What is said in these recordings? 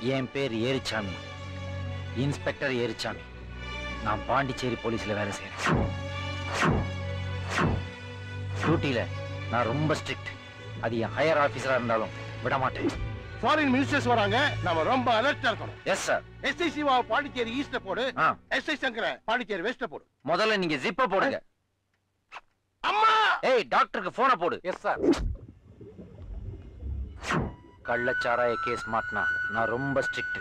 என் பேர் ஏரிச்சாமி இன்ஸ்பெக்டர் ஏரிச்சாமி நான் பாண்டிச்சேரி போலீஸ்ல வேலை செய்யறேன் டியூட்டியில நான் ரொம்ப ஸ்ட்ரிக்ட் அது என் ஹையர் ஆபீசரா இருந்தாலும் விட மாட்டேன் ஃபாரின் மினிஸ்டர்ஸ் வராங்க நாம ரொம்ப அலர்ட்டா இருக்கணும் yes sir SI Siva Pondicherry ஈஸ்ட போடு ஆ எஸ்ஐ சங்கர பாண்டிச்சேரி வெஸ்ட போடு முதல்ல நீங்க ஜிப்ப போடுங்க அம்மா ஏய் டாக்டருக்கு போனை போடு எஸ் சார் கள்ளச்சாராய கேஸ் மாட்டினா நான் ரொம்ப ஸ்ட்ரிக்ட்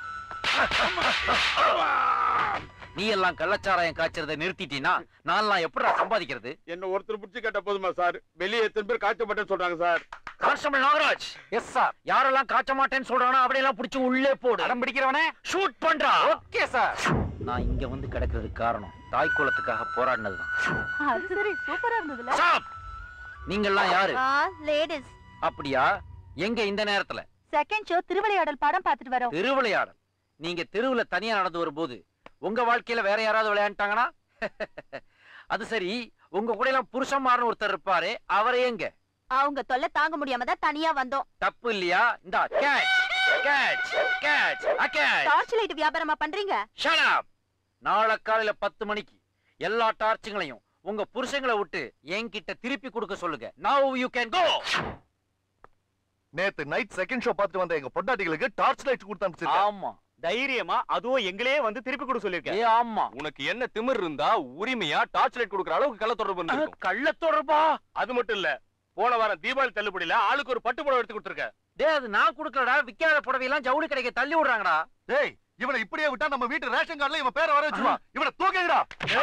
நீ எல்லாம் கள்ளச்சாராயம் காய்ச்சறதை நிறுத்திட்டீனா நான்லாம் எப்படிடா சம்பாதிக்கிறது என்ன ஒருத்தர் பிடிச்சு கேட்ட போதுமா சார் வெளியே எத்தனை பேர் காய்ச்சப்பட்டேன்னு சொல்றாங்க sir constable Nagaraj yes sir யாரெல்லாம் காய்ச்ச மாட்டேன்னு சொல்றானோ அப்படியெல்லாம் புடிச்சு உள்ளே போடு அடம் பிடிக்கிறவனே ஷூட் பண்றா ஓகே சார் நான் இங்க வந்து கிடக்கிறதுக்கு காரணம் தாய் குலத்துக்காக போராடினதுதான் அது சரி சூப்பரா இருந்ததுல Stop! நீங்கெல்லாம் யாரு லேடிஸ் அப்படியா எங்க இந்த நேரத்துல செகண்ட் ஷோ திருவிளையாடல் படம் பார்த்துட்டு வரோம் திருவிளையாடல் நீங்க தெருவுல தனியா நடந்து வரும்போது உங்க வாழ்க்கையில வேற யாராவது விளையாண்டாங்கன்னா அது சரி உங்க கூட எல்லாம் புருஷன் மாறன் ஒருத்தர் இருப்பாரு அவரே எங்க அவங்க தொல்லை தாங்க முடியாம தான் தனியா வந்தோம் தப்பு இல்லையா இந்த catch catch catch catch torch light வியாபாரமா பண்றீங்க ஷட் அப் நாளை காலையில பத்து மணிக்கு எல்லா டார்ச்சுங்களையும் உங்க புருஷங்களை விட்டு என்கிட்ட திருப்பி கொடுக்க சொல்லுங்க நவ் யூ கேன் கோ நேத்து நைட் செகண்ட் ஷோ பார்த்துட்டு வந்த எங்க பொண்டாட்டிகளுக்கு டார்ச் லைட் கொடுத்து அனுப்பிச்சிருக்கேன் ஆமா தைரியமா அதுவும் எங்களே வந்து திருப்பி கொடு சொல்லிருக்கேன் ஏ ஆமா உனக்கு என்ன திமிர் இருந்தா உரிமையா டார்ச் லைட் கொடுக்குற அளவுக்கு கள்ள தொடர்பு இருந்திருக்கும். கள்ள தொடர்பா அது மட்டும் இல்ல போன வாரம் தீபாவளி தள்ளுபடியில ஆளுக்கு ஒரு பட்டு புடவை எடுத்து கொடுத்துருக்க டேய் அது நான் கொடுக்கலடா விக்காத புடவையெல்லாம் ஜவுளி கடைக்கு தள்ளி விடுறாங்கடா டேய் இவனை இப்படியே விட்டா நம்ம வீட்டு ரேஷன் கார்டுல இவன் பேரை வர வச்சுவா இவனை தூக்கிடா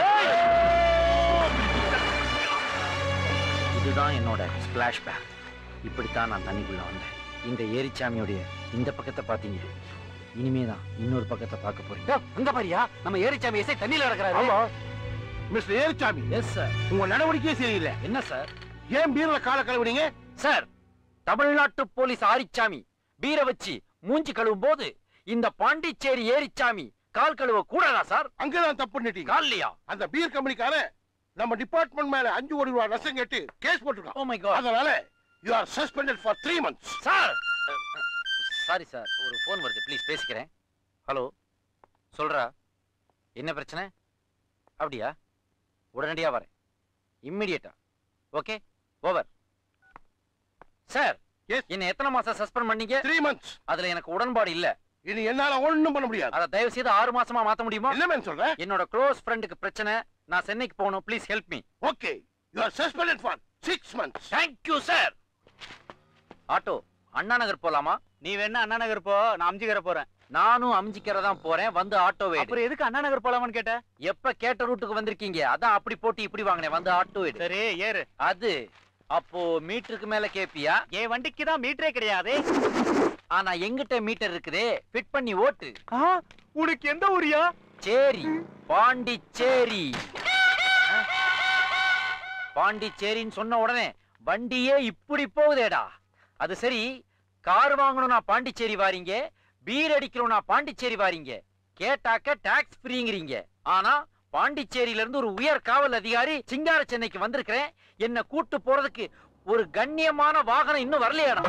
இதுதான் என்னோட ஸ்பிளாஷ் பேக் இப்படித்தான் நான் தண்ணிக்குள்ள வந்தேன் இந்த ஏரிச்சாமியோடைய இந்த பக்கத்தை பாத்தீங்க இனிமே தான் இன்னொரு பக்கத்தை பார்க்க போறீங்க அங்க பாரியா நம்ம ஏரிச்சாமி எஸ்ஐ தண்ணியில கிடக்குறாரு ஆமா மிஸ்டர் ஏரிச்சாமி எஸ் சார் உங்க நடவடிக்கையே சரியில்லை என்ன சார் ஏன் பீர்ல காலை கழுவுனீங்க சார் தமிழ்நாட்டு போலீஸ் ஆரிச்சாமி பீர வச்சு மூஞ்சி கழுவும் போது இந்த பாண்டிச்சேரி ஏரிச்சாமி கால் கழுவ கூடாதா சார் அங்கதான் தப்பு பண்ணிட்டீங்க கால்லையா அந்த பீர் கம்பெனிக்காரன் நம்ம டிபார்ட்மெண்ட் மேல அஞ்சு கோடி ரூபாய் நஷ்டம் கேட்டு கேஸ் போட்டிருக்கான் ஓ மை காட் அதனால you are suspended for three months sir sorry sir ஒரு ஃபோன் வருது ப்ளீஸ் பேசிக்கிறேன் ஹலோ சொல்றா என்ன பிரச்சனை அப்படியா உடனடியா வரேன் இம்மிடியட்டா ஓகே ஓவர் சார் Yes. என்ன எத்தனை மாசம் சஸ்பெண்ட் பண்ணீங்க த்ரீ மந்த்ஸ் அதுல எனக்கு உடன்பாடு இல்ல இனி என்னால ஒண்ணும் பண்ண முடியாது அத தயவு செய்து ஆறு மாசமா மாத்த முடியுமா என்ன மேன் சொல்ற என்னோட க்ளோஸ் ஃப்ரெண்டுக்கு பிரச்சனை நான் சென்னைக்கு போகணும் please help me okay you are suspended for six months thank you sir auto Anna Nagar போலாமா நீ வேணா அண்ணா நகர் போ நான் அம்ஜிக்கர போறேன் நானும் அம்ஜிக்கரை போறேன் வந்து ஆட்டோ வேடு அப்புறம் எதுக்கு அண்ணா நகர் போலாமான்னு கேட்ட எப்ப கேட்ட ரூட்டுக்கு வந்திருக்கீங்க அதான் அப்படி போட்டு இப்படி வாங்கினேன் வந்து ஆட்டோ எடு சரி ஏறு அது அப்போ மீட்டருக்கு மேல கேப்பியா என் வண்டிக்கு தான் மீட்டரே கிடையாது ஆனா எங்கிட்ட மீட்டர் இருக்குதே ஃபிட் பண்ணி ஓட்டு உனக்கு எந்த ஊரியா சேரி பாண்டிச்சேரி ஆ? பாண்டிச்சேரின்னு சொன்ன உடனே வண்டியே இப்படி போகுதேடா அது சரி கார் வாங்கணும்னா பாண்டிச்சேரி வாரீங்க பீர் அடிக்கணும்னா பாண்டிச்சேரி வாரீங்க கேட்டாக்க டாக்ஸ் ஃப்ரீங்கிறீங்க ஆனா பாண்டிச்சேரியில இருந்து ஒரு உயர் காவல் அதிகாரி சிங்கார சென்னைக்கு வந்திருக்கிறேன் என்ன கூட்டு போறதுக்கு ஒரு கண்ணியமான வாகனம் இன்னும் வரலையாடா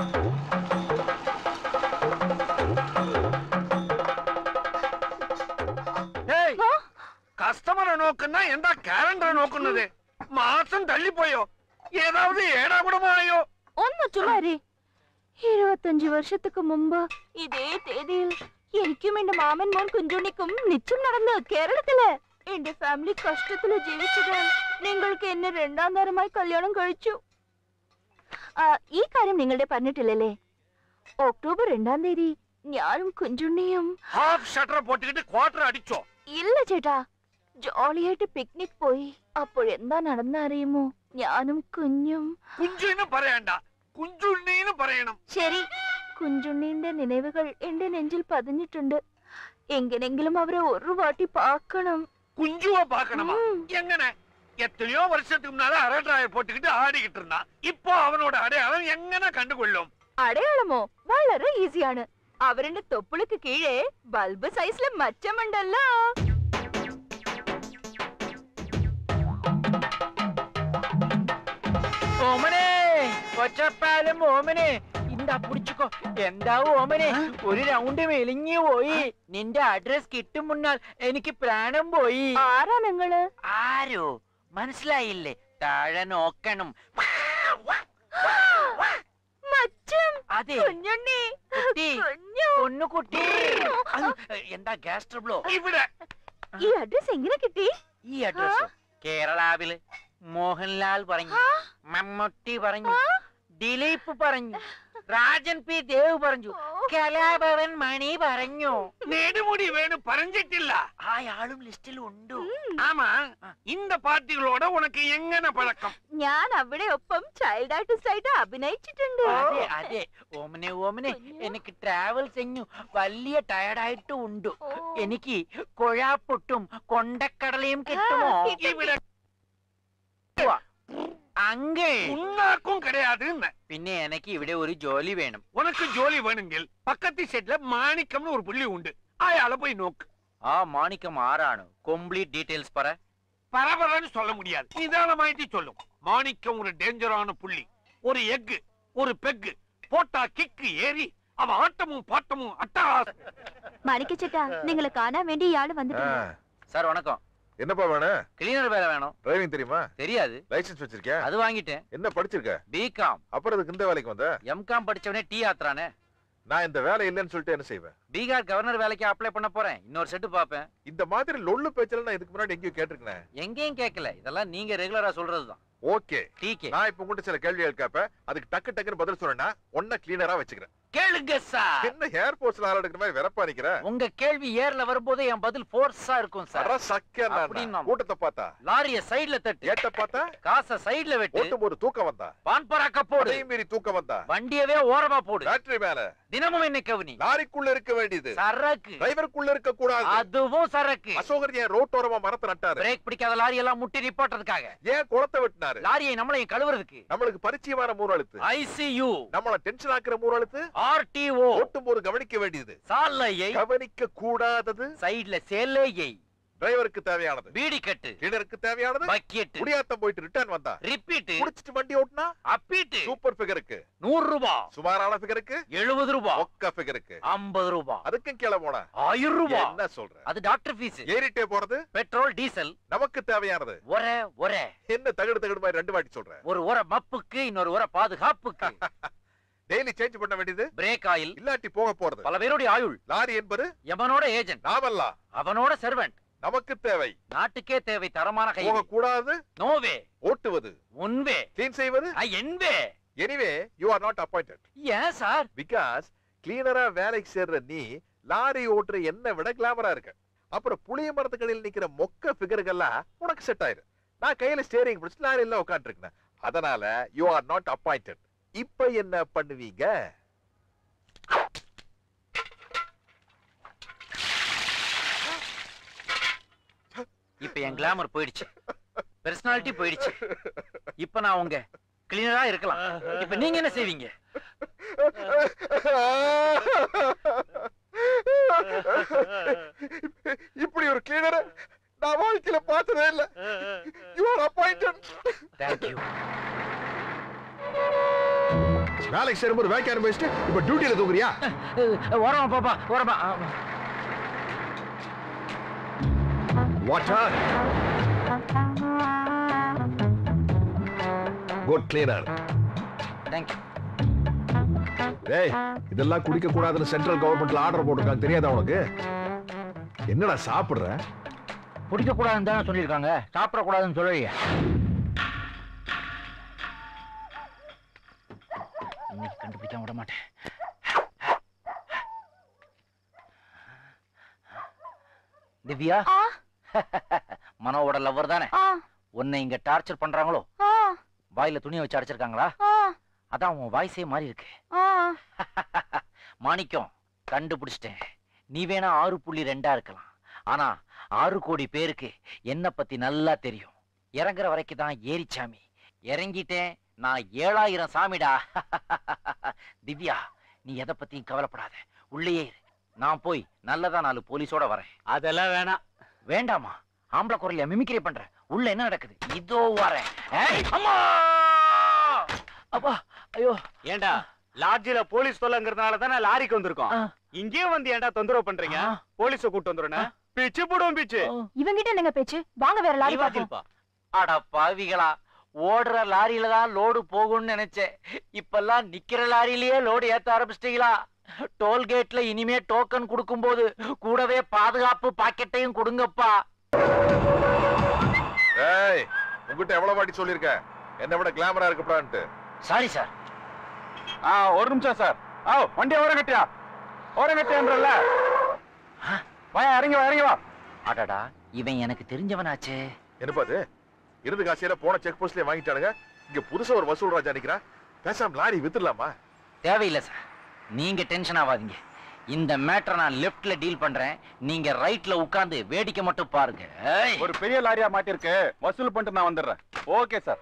ஏய் கஸ்டமரை நோக்குன்னா எந்த கேலண்டரை நோக்குனது மாசம் தள்ளி போயோ ஏதாவது ஏடா கூடமாயோ ഒന്ന് ചുമ്മാരി ഇരുപത്തഞ്ച് വർഷத்துக்கு മുമ്പ് ഇതേ തീയതിയിൽ എനിക്കും എന്റെ മാമൻ മോൻ കുഞ്ചുണ്ണിക്കും നിശ്ചയം നടന്ന് കേരളത്തില് എന്റെ ഫാമിലി കഷ്ടത്തില് ജീവിച്ചത് നിങ്ങൾക്ക് എന്നെ രണ്ടാം തരമായി കല്യാണം കഴിച്ചു ആ, ഈ കാര്യം നിങ്ങളുടെ പറഞ്ഞിട്ടില്ലല്ലേ ഒക്ടോബർ രണ്ടാം തീയതി ഞാനും കുഞ്ചുണ്ണിയും ஹாஃப் ஷட்டரை போட்டுக்கிட்டு குவார்டர் அடிச்சோம் ഇല്ല ചേട്ടാ ജോളിയായിട്ട് പിക്നിക് പോയി അപ്പോഴെന്താ നടന്ന അറിയുമോ ഞാനും കുഞ്ഞും കുഞ്ചുന്ന് പറയണ്ട കുഞ്ചുണ്ണീന്ന് പറയണം ശരി കുഞ്ചുണ്ണിന്റെ നിனைവുകൾ എന്റെ നെഞ്ചിൽ പതിഞ്ഞിട്ടുണ്ട് എങ്ങനെങ്കിലും അവരെ ഒരു വാട്ടി പാക്കണം குஞ்சுவ பாக்கணுமா ம். எங்கன எத்தனையோ வருஷத்துக்கு முன்னால அரட்டாய போட்டுக்கிட்டு ஆடிக்கிட்டு இருந்தான் இப்போ அவனோட அடையாளம் எங்கன கண்டுகொள்ளும் അടയാളമോ വളരെ ഈസിയാണ് അവരുടെ തൊപ്പിളിക്ക് കീഴേ ബൾബ് സൈസിലെ മച്ചമുണ്ടല്ലോ ஓமனே கொச்சப்பாலும் ஓமனே இந்த എന്താ പിടിച്ചുക്കോ എന്താ ഓമനെ ഒരു റൗണ്ട് മെലിഞ്ഞു പോയി നിന്റെ അഡ്രസ് കിട്ടും മുന്നാൽ എനിക്ക് പ്രാണം പോയി ആരാ നിങ്ങള് ആരോ മനസ്സിലായില്ലേ താഴെ നോക്കണം മച്ചം അതെ കുഞ്ഞുണ്ണി കുട്ടി കുഞ്ഞു പൊന്നുകുട്ടി അത് എന്താ ഗ്യാസ് ട്രബിളോ ഇവിടെ ഈ അഡ്രസ് എങ്ങനെ കിട്ടി ഈ അഡ്രസ് കേരളാവില് മോഹൻലാൽ പറഞ്ഞു ആ, മമ്മൂട്ടി പറഞ്ഞു ആ, ദിലീപ് പറഞ്ഞു രാജൻ പി ദേവ് പറഞ്ഞു കലാഭവൻ മണി പറഞ്ഞു நெடுமுடி வேணும் பறஞ்சிட்டில்ல അയാളും ലിസ്റ്റിൽ ഉണ്ട് ஆமா இந்த பார்ட்டிகளோட உனக்கு எங்கன பழக்கம் ഞാൻ അവിടെ ഒപ്പം ചൈൽഡ് ആർട്ടിസ്റ്റ് ആയിട്ട് അഭിനയിച്ചിട്ടുണ്ട് അതെ അതെ ഓമനെ ഓമനെ എനിക്ക് ട്രാവൽ ചെയ്ഞ്ഞു വലിയ ടയർഡായിട്ട് ഉണ്ട് ഓ. എനിക്ക് കൊഴാപ്പൊട്ടും കൊണ്ടക്കടലയും കിട്ടുമോ ആ, കിട്ടും. ഇവിടെ അങ്കിൾ உன்னாக்கும் கிடையாது പിന്നെ എനിക്ക് ഇവിടെ ഒരു ജോലി വേണം உனக்கு ஜோலி வேணுங்கில் பக்கத்து செட்ல மாணிக்கம்னு ஒரு புள்ளி உண்டு அயால போய் நோக்கு ആ മാണിക്കം ആരാണ് കംപ്ലീറ്റ് ഡീറ്റെയിൽസ് പറ பரபரன்னு சொல்ல முடியாது நிதானமாயிட்டு சொல்லும் மாணிக்கம் ஒரு டேஞ்சரான புள்ளி ஒரு எக்கு ஒரு பெக்கு போட்டா கிக்கு ஏறி அவ ஆட்டமும் பாட்டமும் அட்டகாசம் മണിക്കച്ചേട്ടാ നിങ്ങളെ കാണാൻ വേണ്ടി ഇയാള് ஆ, വന്നിട്ടുണ്ട് சார் வணக்கம் என்னப்பா வேணும் கிளீனர் வேலை வேணும் டிரைவிங் தெரியுமா தெரியாது லைசென்ஸ் வச்சிருக்கியா அது வாங்கிட்டேன் என்ன படிச்சிருக்க பிகாம் அப்புறம் அதுக்கு இந்த வேலைக்கு வந்த எம்காம் படிச்சவனே டீ ஆத்துறானே நான் இந்த வேலை இல்லைன்னு சொல்லிட்டு என்ன செய்வேன் பீகார் கவர்னர் வேலைக்கு அப்ளை பண்ண போறேன் இன்னொரு செட்டு பாப்பேன் இந்த மாதிரி லொள்ளு பேச்சல நான் இதுக்கு முன்னாடி எங்கேயும் கேட்டிருக்கேன் எங்கேயும் கேட்கல இதெல்லாம் நீங்க ரெகுலரா சொல்றதுதான் ஓகே டீக்கே நான் இப்ப உங்ககிட்ட சில கேள்விகள் கேட்பேன் அதுக்கு டக்கு டக்குன்னு பதில் சொன்னா ஒன்ன கிளீனரா வச்சுக்கிறேன் கேளுங்க சார் என்ன ஏர்போர்ட்ஸ்ல ஆள் எடுக்கிற மாதிரி வெறப்பா நிக்கிற உங்க கேள்வி ஏர்ல வரும்போது என் பதில் ஃபோர்ஸா இருக்கும் சார் அட சக்க அப்படின்னா. கூட்டத்தை பார்த்தா லாரிய சைடுல தட்டு ஏட்ட பார்த்தா காச சைடுல வெட்டு ஓட்டும் போது தூக்கம் வந்தா பான் பராக்க போடு அதையும் மீறி தூக்கம் வந்தா வண்டியவே ஓரமா போடு பேட்டரி மேல தினமும் என்ன கவனி லாரிக்குள்ள இருக்க வேண்டியது சரக்கு டிரைவருக்குள்ள இருக்க கூடாது அதுவும் சரக்கு அசோகர் ஏன் ரோட்டோரமா மரத்தை நட்டாரு பிரேக் பிடிக்காத லாரி எல்லாம் முட்டி நிப்பாட்டுறதுக்காக ஏன் குளத்தை வெட்டினாரு லாரியை நம்மளையும் கழுவுறதுக்கு நம்மளுக்கு பரிச்சயமான மூரழுத்து ஐசியு நம்மள டென்ஷன் ஆக்குற மூரழுத்து ஆர்டிஓ ஓட்டும் போது கவனிக்க வேண்டியது சாலையை கவனிக்க கூடாதது சைடுல சேலையை டிரைவருக்கு தேவையானது பீடி கட்டு கிளருக்கு தேவையானது பக்கெட் குடியாத்தம் போயிட்டு ரிட்டர்ன் வந்தா ரிப்பீட் குடிச்சிட்டு வண்டி ஓட்டுனா அப்பீட்டு சூப்பர் ஃபிகருக்கு நூறு ரூபாய் சுமாரான ஃபிகருக்கு எழுபது ரூபாய் ஒக்க ஃபிகருக்கு ஐம்பது ரூபாய் அதுக்கும் கீழே போனா ஆயிரம் ரூபாய் என்ன சொல்ற அது டாக்டர் ஃபீஸ் ஏறிட்டே போறது பெட்ரோல் டீசல் நமக்கு தேவையானது ஒர ஒர என்ன தகடு தகடு மாதிரி ரெண்டு வாட்டி சொல்ற ஒரு உர மப்புக்கு இன்னொரு உர பாதுகாப்புக்கு டெய்லி சேஞ்ச் பண்ண வேண்டியது பிரேக் ஆயில் இல்லாட்டி போக போறது பல பேருடைய ஆயுள் லாரி என்பது எவனோட ஏஜென்ட் நாமல்ல அவனோட செர்வெண்ட் நமக்கு தேவை நாட்டுக்கே தேவை தரமான கை போக கூடாது நோவே ஓட்டுவது உன்வே கிளீன் செய்வது I, anyway anyway you are not appointed ஏன் சார் பிகாஸ் கிளீனரா வேலைக்கு சேர்ற நீ லாரி ஓட்டுற என்ன விட கிளாமரா இருக்க அப்புறம் புளிய மரத்துக்கடியில் நிக்கிற மொக்க ஃபிகர்கள்லாம் உனக்கு செட் ஆயிரும் நான் கையில ஸ்டேரிங் பிடிச்சு லாரியில உட்காந்துருக்கேன் அதனால யூ ஆர் நாட் அப்பாயிண்டட் இப்ப என்ன பண்ணுவீங்க இப்ப என் கிளாமர் போயிடுச்சு பெர்சனாலிட்டி போயிடுச்சு இப்ப நான் உங்க கிளீனரா இருக்கலாம் இப்ப நீங்க என்ன செய்வீங்க இப்படி ஒரு கிளீனரை நான் வாழ்க்கையில பார்த்ததே இல்ல யூ ஆர் அப்பாயிண்டட் தேங்க்யூ வேலைக்கு சேரும்போது வேலைக்கு ஆரம்பிச்சுட்டு இப்ப டியூட்டியில தூங்குறியா ஓரமா பாப்பா ஓரமா வாட்டர் குட் கிளீனர் தேங்க்யூ டேய் இதெல்லாம் குடிக்க கூடாதுன்னு சென்ட்ரல் கவர்மெண்ட்ல ஆர்டர் போட்டிருக்காங்க தெரியாதா உனக்கு என்னடா சாப்பிடுற குடிக்க கூடாதுன்னு தானே சொல்லியிருக்காங்க சாப்பிட கூடாதுன்னு சொல்லலையே இன்னைக்கு கண்டுபிடிக்காம விட மாட்டேன் திவ்யா ஆ மனோவோட லவ்வர் தானே ஆ உன்னை இங்க டார்ச்சர் பண்றாங்களோ ஆ வாயில துணியை வச்சு அடைச்சிருக்காங்களா ஆ அதான் உன் வாய்ஸே மாறி இருக்கு ஆ மாணிக்கம் கண்டுபிடிச்சிட்டேன் நீ வேணா ஆறு புள்ளி ரெண்டா இருக்கலாம் ஆனா ஆறு கோடி பேருக்கு என்ன பத்தி நல்லா தெரியும் இறங்குற வரைக்கும் தான் ஏரிச்சாமி இறங்கிட்டேன் நான் ஏழாயிரம் சாமிடா திவ்யா நீ எதை பத்தியும் கவலைப்படாத உள்ளேயே இரு. நான் போய் நல்லதா நாலு போலீஸோட வரேன் அதெல்லாம் வேணாம் வேண்டாமா ஆம்பளை குரல்ல மிமிக்ரி பண்றேன் உள்ள என்ன நடக்குது இதோ வரேன் ஏய், அம்மா அப்பா ஐயோ ஏண்டா லாட்ஜில போலீஸ் தொல்லைங்கிறதுனால தான் லாரிக்கு வந்திருக்கோம் ஆ. இங்கேயும் வந்து ஏன்டா தொந்தரவு பண்றீங்க ஆ. போலீஸ கூட்டு வந்துடுறேன் பிச்சு போடுவோம் பிச்சு இவங்கிட்ட என்னங்க பேச்சு வாங்க வேற லாரி நீ வா, பார்ப்போம் ஜில்பா. அட பாவிகளா ஓடுற லாரியில தான் லோடு போகும்னு நினைச்சேன் இப்பெல்லாம் நிக்கிற லாரியிலேயே லோடு ஏத்த ஆரம்பிச்சிட்டீங்களா டோல்கேட்ல இனிமே டோக்கன் கொடுக்கும்போது கூடவே பாதுகாப்பு பாக்கெட்டையும் கொடுங்கப்பா ஏய் உங்ககிட்ட எவ்வளவு வாட்டி சொல்லியிருக்கேன் என்னை விட கிளாமரா இருக்கப்பான்ட்டு சாரி சார் ஆ ஒரு நிமிஷம் சார் ஆ வண்டி ஓரம் கட்டியா ஓரம் கட்டியான்றல வா இறங்கி வா இறங்கி வா அடடா இவன் எனக்கு தெரிஞ்சவனாச்சே என்னப்பா அது இருந்து காசியில போன செக் போஸ்ட்லயே வாங்கிட்டானுங்க இங்க புதுசா ஒரு வசூல் ராஜா நிக்கிறான் பேசாம லாரி வித்துடலாமா தேவையில்லை சார் நீங்க டென்ஷன் ஆகாதீங்க இந்த மேட்டரை நான் லெஃப்ட்ல டீல் பண்றேன் நீங்க ரைட்ல உட்கார்ந்து வேடிக்கை மட்டும் பாருங்க ஏய். ஒரு பெரிய லாரியா மாட்டிருக்கு வசூல் பண்ணிட்டு நான் வந்துடுறேன் ஓகே சார்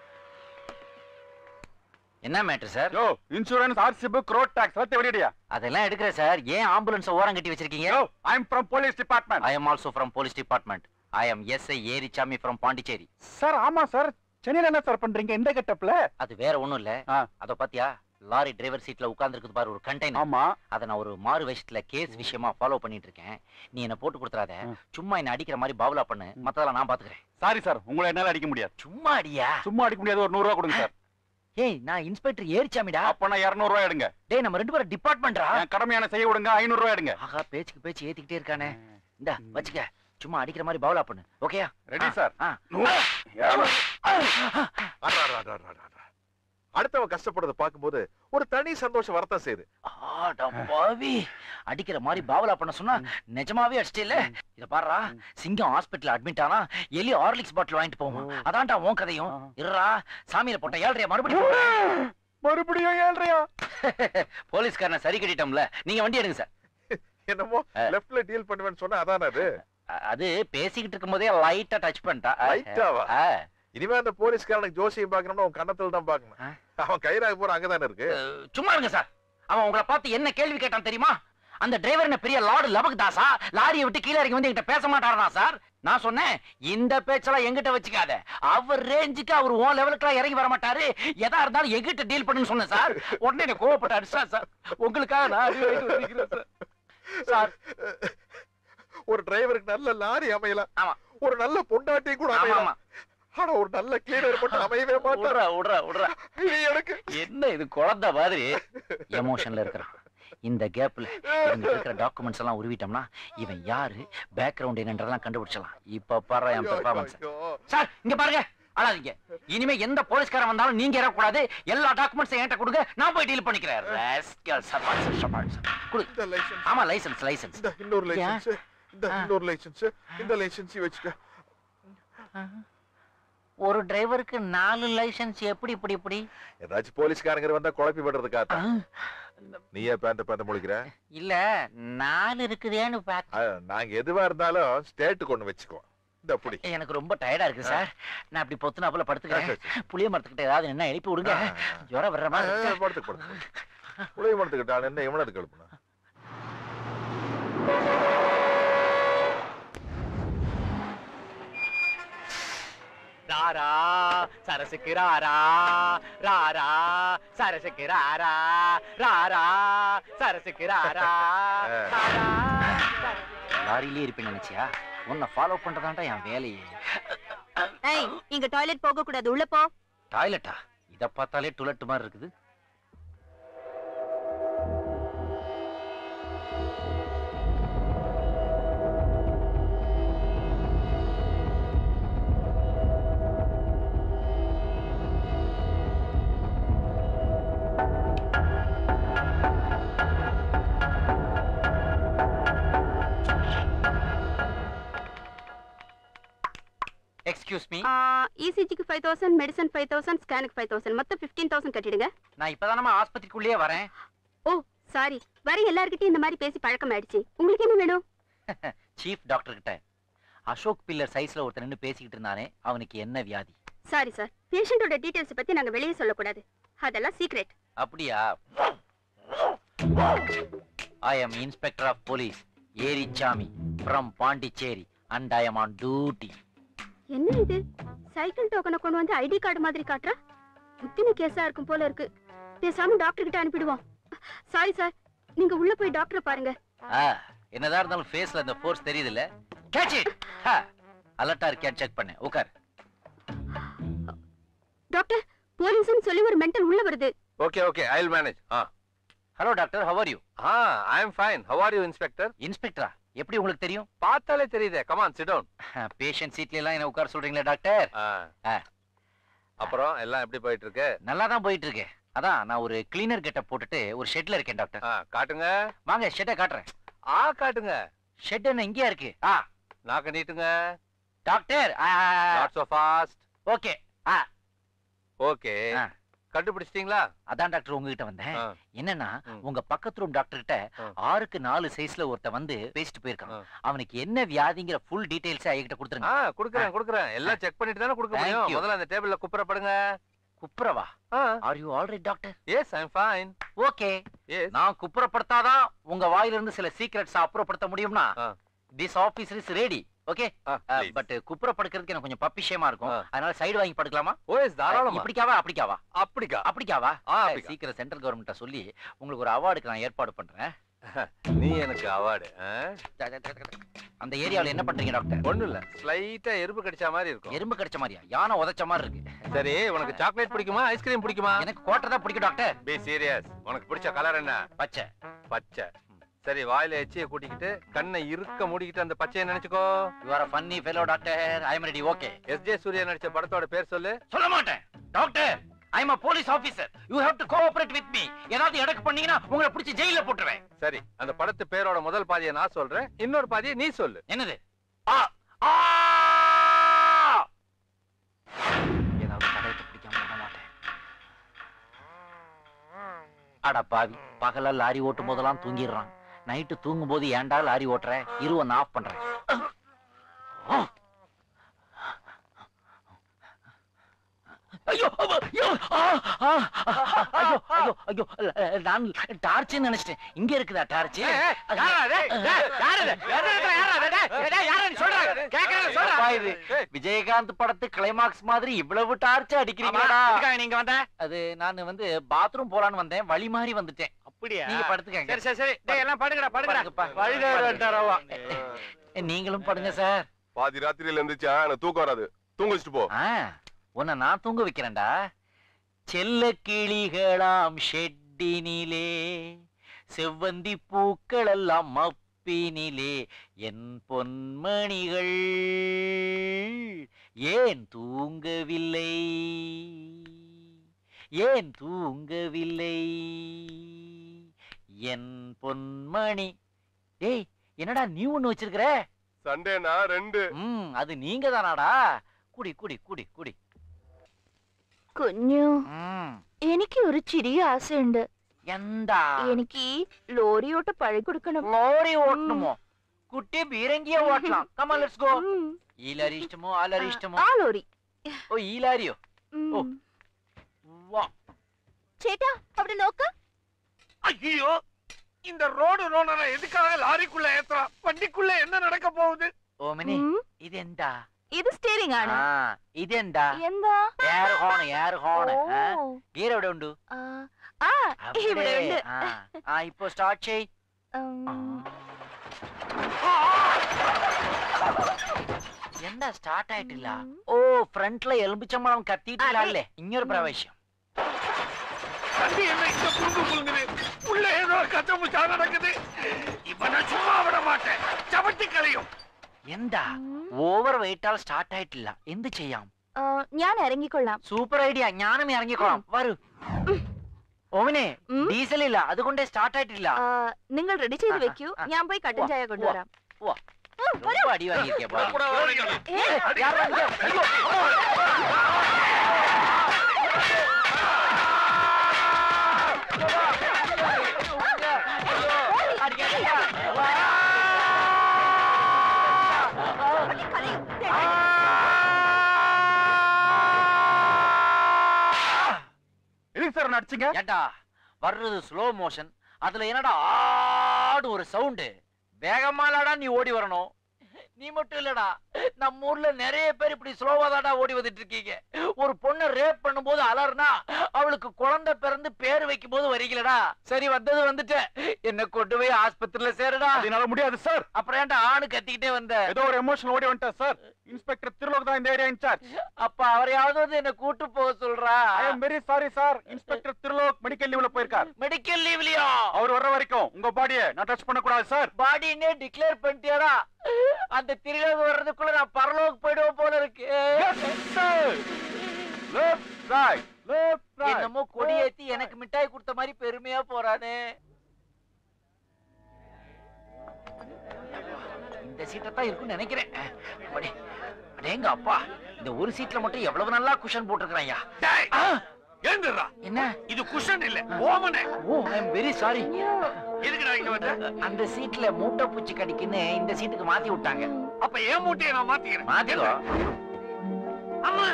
என்ன matter sir yo insurance RC book road tax வத்து வெளியிடியா அதெல்லாம் எடுக்கிறேன் சார் ஏன் ஆம்புலன்ஸ் ஓரம் கட்டி வச்சிருக்கீங்க yo I am from police department I am also from police department I am SI Erichami from Pondicherry sir ஆமா சார் சென்னையில என்ன சார் பண்றீங்க இந்த கெட்டப்ல அது வேற ஒண்ணும் இல்ல ஆ. அத பாத்தியா லாரி டிரைவர் சீட்ல உட்கார்ந்து பாரு ஒரு கண்டெய்னர் ஆமா அத நான் ஒரு மாறு வேஷத்துல கேஸ் விஷயமா ஃபாலோ பண்ணிட்டு இருக்கேன் நீ என்ன போட்டு கொடுத்துறாத ம். சும்மா என்ன அடிக்கிற மாதிரி பாவலா பண்ணு மத்ததெல்லாம் நான் பாத்துக்கிறேன் சாரி சார் உங்களை என்னால அடிக்க முடியாது சும்மா அடியா சும்மா அடிக்க முடியாது ஒரு நூறு ரூபா கொடுங்க சார் ஏய் நான் இன்ஸ்பெக்டர் ஏரிச்சாமிடா அப்ப நான் இருநூறு ரூபாய் எடுங்க டேய் நம்ம ரெண்டு பேரும் டிபார்ட்மெண்ட்ரா என் கடமையான செய்ய விடுங்க ஐநூறு ரூபாய் எடுங்க ஆகா பேச்சுக்கு பேச்சு ஏத்திக்கிட்டே இருக்கானே இந்த வச்சுக்க சும்மா அடிக்கிற மாதிரி பாவலா பண்ணு ஓகேயா ரெடி சார் ஆ. அடா, அடா, அடா, அடா, அடா. அடுத்தவன் கஷ்டப்படுறத பார்க்கும்போது ஒரு தனி சந்தோஷம் வரத்தான் செய்யுது ஆடா பாவி அடிக்கிற மாதிரி பாவலா பண்ண சொன்னா நிஜமாவே அடிச்சிட்டே இத பாருடா சிங்கம் ஹாஸ்பிடல்ல அட்மிட் ஆனா எலி ஹார்லிக்ஸ் பாட்டில் வாங்கிட்டு போவோம் அதான்டா உன் கதையும் ஆ. இருடா சாமியில போட்ட ஏழ்றையா மறுபடியும் போடு. மறுபடியும் ஏழ்றையா போலீஸ்காரனை சரி கட்டிட்டோம்ல நீங்க வண்டி எடுங்க சார் என்னமோ ஆ. லெஃப்ட்ல டீல் பண்ணுவேன்னு சொன்னா அதானே அது அ- அது பேசிக்கிட்டு இருக்கும் போதே லைட்டா டச் பண்ணிட்டா லைட்டாவா? ஆ. இனிமே அந்த போலீஸ்காரனுக்கு ஜோசியம் பார்க்கணும்னா உன் கன்னத்துல தான் ஆ. பார்க்கணும் அவன் கைராக போற அங்கதானே இருக்கு அஹ், சும்மா இருங்க சார் அவன் உங்களை பார்த்து என்ன கேள்வி கேட்டான் தெரியுமா அந்த டிரைவர் என்ன பெரிய லார்டு லபக் தாசா லாரியை விட்டு கீழே இறங்கி வந்து என்கிட்ட பேச மாட்டாரா சார் நான் சொன்னேன் இந்த பேச்செல்லாம் எங்கிட்ட வச்சுக்காத அவர் ரேஞ்சுக்கு அவர் உன் லெவலுக்குலாம் இறங்கி வர மாட்டாரு எதா இருந்தாலும் எங்கிட்ட டீல் பண்ணுன்னு சொன்னேன் சார் உடனே என்ன கோவப்பட்டு அடிச்சா சார் உங்களுக்காக நான் அடி வாங்கிட்டு வந்திருக்கிறேன் சார் சார் ஒரு டிரைவருக்கு நல்ல லாரி அமையலாம் ஆமா. ஒரு நல்ல பொண்டாட்டியும் கூட ஆமா அமையலாம் ஆமா ஆனா ஒரு நல்ல கிளீனர் மட்டும் அமையவே மாட்டான் விட்றா விட்றா விட்றா இது எனக்கு என்ன இது குழந்தை மாதிரி எமோஷன்ல இருக்கிறான் இந்த கேப்ல இவங்க இருக்கிற டாக்குமெண்ட்ஸ் எல்லாம் உருவிட்டோம்னா இவன் யாரு பேக்ரவுண்ட் என்னன்றதெல்லாம் கண்டுபிடிச்சலாம் இப்ப பாரு என் ஐயோ, பெர்ஃபார்மன்ஸ் ஐயோ. சார் இங்க பாருங்க அழாதீங்க இனிமே எந்த போலீஸ்காரன் வந்தாலும் நீங்க இறக்கூடாது எல்லா டாக்குமெண்ட்ஸும் என்கிட்ட கொடுங்க நான் போய் டீல் பண்ணிக்கிறேன் Rascal, சபாஷ், சபாஷ். கொடு. இந்த லைசன்ஸ் ஆமா லைசன்ஸ் லைசன்ஸ் இந்த இன்னொரு ஏன்? லைசன்ஸ் இந்த ஆ. இன்னொரு லைசன்ஸ் இந்த லைசன்ஸ் வச்சுக்க ஒரு டிரைவருக்கு நாலு லைசன்ஸ் எப்படி இப்படி இப்படி ஏதாச்சும் போலீஸ்காரங்க வந்தா குழப்பி விடுறதுக்காக நீ ஏன் பேந்த பேந்த முழிக்கிற இல்ல நாலு இருக்குதேன்னு பாக்க ஆ, நாங்க எதுவா இருந்தாலும் ஸ்டேட்டுக்கு ஒண்ணு வச்சுக்குவோம் இந்த புடி எனக்கு ரொம்ப டயர்டா இருக்கு சார் நான் அப்படி பொத்துனா போல படுத்துக்கிறேன் புளிய மரத்துக்கிட்ட ஏதாவது என்ன எழுப்பி விடுங்க ஜுரம் வர்ற மாதிரி இருக்கு. படத்துக்கு படத்துக்கு புளிய மரத்துக்கிட்டான் என்ன இவனதுக்கு எழுப்புனா ராரா சரசுக்கு ராரா ராரா சரசுக்கு ராரா ராரா சரசுக்கு ராரா ராரா லாரியிலே இருப்பேன்னு நினைச்சியா உன்னை ஃபாலோ பண்றதாண்டா என் வேலையே ஏய் இங்க டாய்லெட் போக கூடாது உள்ள போ டாய்லெட்டா இத பார்த்தாலே டுலெட் மாதிரி இருக்குது எக்ஸ்கியூஸ் மீ இசிஜிக்கு five thousand medicine five thousand ஸ்கேனுக்கு ஃபைவ் தௌசண்ட் மொத்தம் ஃபிஃப்டீன் தௌசண்ட் கட்டிடுங்க நான் இப்பதானமா ஆஸ்பத்திரிக்குள்ளேயே வரேன் ஓ சாரி வர எல்லார்கிட்டயும் இந்த மாதிரி பேசி பழக்கம் ஆயிடுச்சு உங்களுக்கு என்ன வேணும் சீஃப் டாக்டர் கிட்ட அசோக் பில்லர் சைஸ்ல ஒருத்தர் நின்னு பேசிக்கிட்டு இருந்தானே அவனுக்கு என்ன வியாதி சாரி சார் பேஷண்டோட டீடைல்ஸ் பத்தி நாங்க வெளியே சொல்லக்கூடாது அதெல்லாம் சீக்ரெட் அப்படியா I am inspector of police Erichami from Pondicherry and I am on duty என்ன இது சைக்கிள் டோக்கனை கொண்டு வந்து ஐடி கார்டு மாதிரி காட்டுறா முத்தின கேஸா இருக்கும் போல இருக்கு பேசாம டாக்டர் கிட்ட அனுப்பிடுவோம் சாரி சார் நீங்க உள்ள போய் டாக்டரை பாருங்க ஆ, என்னதான் இருந்தாலும் ஃபேஸ்ல அந்த ஃபோர்ஸ் தெரியுதுல்ல கேட்ச் இட் அலர்ட்டா இருக்கியான்னு செக் பண்ணு உட்கார் டாக்டர் போலீஸ்னு சொல்லி ஒரு மென்டல் உள்ள வருது okay okay I will manage ah hello doctor how are you ah I am fine how are you inspector இன்ஸ்பெக்டரா எப்படி உங்களுக்கு தெரியும் பார்த்தாலே தெரியுதே கமான் சிட் டவுன் பேஷண்ட் சீட்ல எல்லாம் என்ன உட்கார சொல்றீங்களா டாக்டர் ஆ. அப்புறம் எல்லாம் எப்படி போயிட்டு இருக்கு நல்லா தான் போயிட்டு இருக்கு அதான் நான் ஒரு கிளீனர் கெட்ட போட்டுட்டு ஒரு ஷெட்ல இருக்கேன் டாக்டர் ஆ, காட்டுங்க வாங்க ஷெட்டை காட்டுறேன் ஆ காட்டுங்க ஷெட் என்ன இங்கேயா இருக்கு ஆ நாக்க நீட்டுங்க doctor not so fast okay okay ஆ. கண்டுபிடிச்சிட்டீங்களா அதான் டாக்டர் உங்ககிட்ட வந்தேன் ஆ. என்னன்னா ம். உங்க பக்கத்து ரூம் டாக்டர் கிட்ட ஆ. ஆறுக்கு நாலு சைஸ்ல ஒருத்த வந்து பேசிட்டு போயிருக்கான் ஆ. அவனுக்கு என்ன வியாதிங்கிற ஃபுல் டீடைல்ஸ் என்கிட்ட கொடுத்துருங்க ஆ குடுக்குறேன் குடுக்குறேன் எல்லாம் செக் பண்ணிட்டு தானே கொடுக்க Thank முடியும் you. முதல்ல அந்த டேபிள்ல குப்புறப்படுங்க குப்புறவா are you alright doctor yes I am fine okay yes நான் குப்புறப்படுத்தாதான் உங்க வாயில இருந்து சில சீக்ரெட்ஸ் அப்புறப்படுத்த முடியும்னா ஆ. This officer is ready okay but குப்புறப்படுக்கிறதுக்கு எனக்கு கொஞ்சம் பப்பிஷயமா இருக்கும் ஆ. அதனால சைடு வாங்கி படுக்கலாமா ஓஎஸ் தாராளமா இப்படிக்காவா அப்படிக்காவா அப்படிக்கா அப்படிக்காவா ஆ, ஏய், அப்படிக்கா. சீக்கிரம் சென்ட்ரல் கவர்மெண்ட்ட சொல்லி உங்களுக்கு ஒரு அவார்டுக்கு நான் ஏற்பாடு பண்றேன் நீ எனக்கு அவார்டு அந்த ஏரியாவுல என்ன பண்றீங்க டாக்டர் ஒண்ணும் இல்ல ஸ்லைட்டா எறும்பு கடிச்ச மாதிரி இருக்கும் எறும்பு கடிச்ச மாதிரியா யானை உதைச்ச மாதிரி இருக்கு சரி உனக்கு சாக்லேட் பிடிக்குமா ஐஸ்கிரீம் பிடிக்குமா எனக்கு கோட்டை தான் பிடிக்கும் டாக்டர் பி சீரியஸ் உனக்கு பிடிச்ச கலர் என்ன பச்சை பச்சை சரி வாயில எச்சிய கூட்டிக்கிட்டு கண்ணை இருக்க மூடிக்கிட்டு அந்த பச்சையை நினைச்சுக்கோ you are funny fellow doctor I am ready okay S J Suryah நடிச்ச படத்தோட பேர் சொல்லு சொல்ல மாட்டேன் doctor I am a police officer you have to cooperate with me ஏதாவது எடக்கு பண்ணீங்கன்னா உங்களை பிடிச்சி ஜெயில போட்டுருவேன் சரி அந்த படத்து பேரோட முதல் பாதியை நான் சொல்றேன் இன்னொரு பாதியை நீ சொல்லு என்னது ஆ ஆ ஏதாவது தடயத்தை பிடிக்காம விட மாட்டேன் அட பாவி பகல லாரி ஓட்டும் போதெல்லாம் தூங்கிடுறான் நைட்டு தூங்கும் போது ஏன்டா லாரி ஓட்டுற இருவ நான் ஆஃப் பண்றேன் ஐயோ ஐயோ ஆ, ஆ, ஐயோ ஐயோ ஐயோ நான் டார்ச் நினைச்சிட்டேன் இங்க இருக்குதா டார்ச் விஜயகாந்த் படத்து கிளைமாக்ஸ் மாதிரி இவ்வளவு டார்ச் அடிக்கிறீங்களா நீங்க வந்த அது நான் வந்து பாத்ரூம் போலான்னு வந்தேன் வழி மாறி வந்துட்டேன் அப்படியா நீங்க படுத்துக்கங்க சரி சரி சரி டேய் எல்லாம் படுங்கடா படுங்கப்பா. படுங்கடா வழிகார் வந்துட்டாரவா நீங்களும் படுங்க சார் பாதி ராத்திரியில இருந்துச்சா எனக்கு தூக்கம் வராது தூங்க வச்சுட்டு போ ஆ உன்னை நான் தூங்க வைக்கிறேன்டா செல்ல கிளிகளாம் ஷெட்டினிலே செவ்வந்தி பூக்கள் எல்லாம் மப்பினிலே என் பொன்மணிகள் ஏன் தூங்கவில்லை ஏன் தூங்கவில்லை என் பொன்மணி டேய் என்னடா நீ ஒண்ணு வச்சிருக்கிற சண்டேனா ரெண்டு ம் அது நீங்க தானாடா കുടി കുടി കുടി കുടി കുഞ്ഞു ഉം. എനിക്ക് ഒരു ചെറിയ ആശയുണ്ട് എന്താ എനിക്ക് ലോറിയോട്ട് പഴി കൊടുക്കണം ലോറി ഓട്ടണമോ കുട്ടി ബീരങ്കിയെ ഓട്ടണം കമാ ലെറ്റ്സ് ഗോ ഉം. ഈ ലാരി ഇഷ്ടമോ ആ ലാരി ഇഷ്ടമോ ആ ലോറി ഓ ഈ ലാരിയോ ഉം. ഓ. വാ ചേട്ടാ അവിടെ നോക്ക് ஐயோ இந்த ரோடு ரோனரை எதுக்காக லாரிக்குள்ள ஏத்துறான் வண்டிக்குள்ள என்ன நடக்க போகுது ഓമനി ഉം. ഇതെന്താ ഇത് സ്റ്റിയറിംഗ് ആണ് ആ ഇതെന്താ എന്താ എയർ ഹോൺ എയർ ഹോൺ ഓ. ഗിയർ എവിടെ ഉണ്ട് ആ, ആ ഇവിടെ അവിടെ. ഉണ്ട് ആ ആ ഇപ്പൊ സ്റ്റാർട്ട് ചെയ് ഉം. എന്താ സ്റ്റാർട്ട് ആയിട്ടില്ല ഉം. ഓ ഫ്രണ്ടിലെ എലുമ്പിച്ചമ്പളം കത്തിയിട്ടില്ല അതെ. അല്ലേ ഇങ്ങൊരു പ്രാവശ്യം வண்டி என்ன இந்த புழுங்கு புழுங்குது உள்ள ஏதோ கச்சமுச்சா நடக்குது இவனை சும்மா விட மாட்டேன் சவட்டி கலையும் എന്താ ഉം. ഓവർ വെയിറ്റാൽ സ്റ്റാർട്ട് ആയിട്ടില്ല എന്ത് ചെയ്യാം ആ, ഞാൻ ഇറങ്ങിക്കൊള്ളാം സൂപ്പർ ഐഡിയ ഞാനും ഇറങ്ങിക്കോളാം വരൂ ഓമിനെ ഉം. ഡീസൽ ഇല്ല അതുകൊണ്ട് സ്റ്റാർട്ട് ആയിട്ടില്ല ആ, നിങ്ങൾ റെഡി ചെയ്ത് ആ, ആ, വെക്കൂ ആ. ഞാൻ പോയി കട്ടൻ ചായ കൊണ്ടുവരാം ഉവ്വ. ഉം, വരൂ. ரொம்ப அடி வாங்கியிருக்கே பாரு. கூட வரீங்க. ഏ, யாரா இங்க? ஐயோ, அம்மா. அடிக்காதீங்க. எதுக்கு சார் நடிச்சீங்க ஏண்டா வர்றது ஸ்லோ மோஷன் அதுல என்னடா ஆடு ஒரு சவுண்டு வேகமாலாடா நீ ஓடி வரணும் நீ மட்டும் இல்லடா நம்ம ஊர்ல நிறைய பேர் இப்படி ஸ்லோவா தாடா ஓடி வந்துட்டு இருக்கீங்க ஒரு பொண்ணை ரேப் பண்ணும்போது அலர்னா அவளுக்கு குழந்தை பிறந்து பேர் வைக்கும் போது வரீங்களடா சரி வந்தது வந்துட்டேன் என்ன கொண்டு போய் ஆஸ்பத்திரியில சேருடா என்னால முடியாது சார் அப்புறம் ஏன்டா ஆணு கத்திக்கிட்டே வந்த ஏதோ ஒரு எமோஷனல் ஓடி வந்துட்டேன் சார் இன்ஸ்பெக்டர் திருலோக் தான் இந்த ஏரியா இன்சார்ஜ் அப்ப அவரையாவது வந்து என்ன கூட்டு போக சொல்றா I am very sorry sir inspector Thrilok medical லீவ்ல போயிருக்கார் மெடிக்கல் லீவ்லயா அவர் வர்ற வரைக்கும் உங்க பாடியை நான் டச் பண்ண கூடாது சார் பாடினே டிக்ளேர் பண்ணிட்டியாடா அந்த திரிலோக வர்றதுக்குள்ள நான் பரலோக் போயிடுவோம் போல இருக்கு லெஃப்ட் ரைட் லெஃப்ட் ரைட் என்னமோ கொடியேத்தி எனக்கு மிட்டாய் கொடுத்த மாதிரி பெருமையா போறானே இந்த சீட்டை தான் இருக்கும்னு நினைக்கிறேன் அடே, அடேங்க அப்பா இந்த ஒரு சீட்ல மட்டும் எவ்வளவு நல்லா குஷன் போட்டிருக்கிறாயா டேய், எழுந்துடுறா என்ன இது குஷன் இல்ல ஓமனே oh I am very sorry எதுக்குடா இங்க வந்த அந்த சீட்ல மூட்டை பூச்சி கடிக்குன்னு இந்த சீட்டுக்கு மாத்தி விட்டாங்க அப்ப ஏன் மூட்டையை நான் மாத்திக்கிறேன் மாத்திக்கோ அம்மா